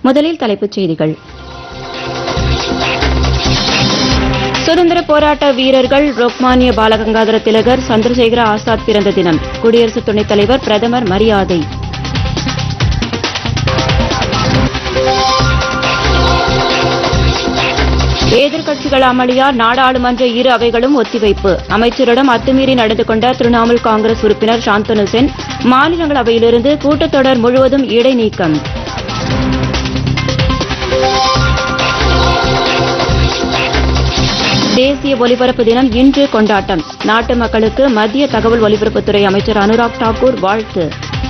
முதலில் தலைப்புச் செய்திகள் சுதந்திர போராட்ட வீரர்கள் லோக்மானிய பாலகங்காதர திலகர் சந்திரசேகர ஆசாத் பிறந்த தினம் குடியரசு துணைத் தலைவர் பிரதமர் மரியாதை எதிர்க்கட்சிகள் அமளியால் நாடாளுமன்ற இரு அவைகளும் ஒத்திவைப்பு அமைச்சரிடம் அத்துமீறி நடந்து கொண்ட திரிணாமுல் காங்கிரஸ் உறுப்பினர் சாந்தனு சென் மாநிலங்களவையிலிருந்து கூட்டத்தொடர் முழுவதும் இடைநீக்கம் தேசிய ஒலிபரப்பு தினம் இன்று கொண்டாட்டம் நாட்டு மக்களுக்கு மத்திய தகவல் ஒலிபரப்புத்துறை அமைச்சர் அனுராக் தாக்கூர் வாழ்த்து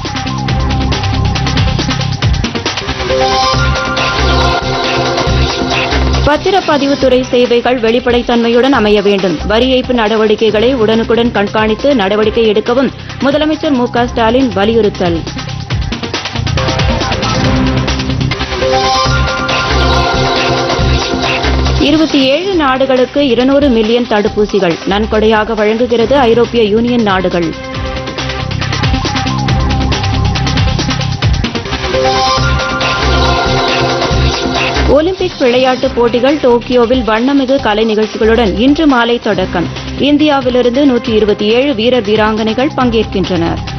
பத்திரப்பதிவுத்துறை சேவைகள் வெளிப்படைத்தன்மையுடன் அமைய வேண்டும் வரி ஏய்ப்பு நடவடிக்கைகளை உடனுக்குடன் கண்காணித்து நடவடிக்கை எடுக்கவும் முதலமைச்சர் மு க ஸ்டாலின் வலியுறுத்தல் இருபத்தி ஏழு நாடுகளுக்கு இருநூறு மில்லியன் தடுப்பூசிகள் நன்கொடையாக வழங்குகிறது ஐரோப்பிய யூனியன் நாடுகள் ஒலிம்பிக் விளையாட்டுப் போட்டிகள் டோக்கியோவில் வண்ணமிகு கலை நிகழ்ச்சிகளுடன் இன்று மாலை தொடக்கம் இந்தியாவிலிருந்து நூற்றி இருபத்தி ஏழு வீரர் வீராங்கனைகள் பங்கேற்கின்றனர்